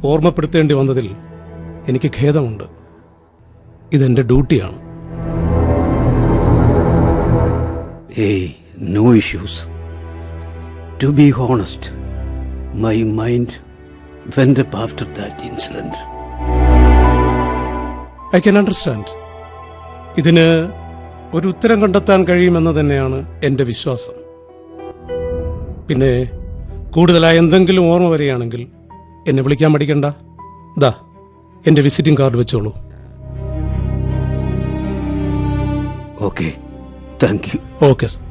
ഓർമ്മപ്പെടുത്തേണ്ടി വന്നതിൽ എനിക്ക് ഖേദമുണ്ട് ഇതെന്റെ ഡ്യൂട്ടിയാണ് Hey, no issues. To be honest, my mind went up after that incident. I can understand ഇതിന് ഒരു ഉത്തരം കണ്ടെത്താൻ കഴിയുമെന്ന് തന്നെയാണ് എന്റെ വിശ്വാസം പിന്നെ കൂടുതലായി എന്തെങ്കിലും ഓർമ്മ വരികയാണെങ്കിൽ എന്നെ വിളിക്കാൻ മടിക്കണ്ട ദാ എന്റെ വിസിറ്റിംഗ് കാർഡ് വെച്ചോളൂ Okay, thank you. ഓക്കെ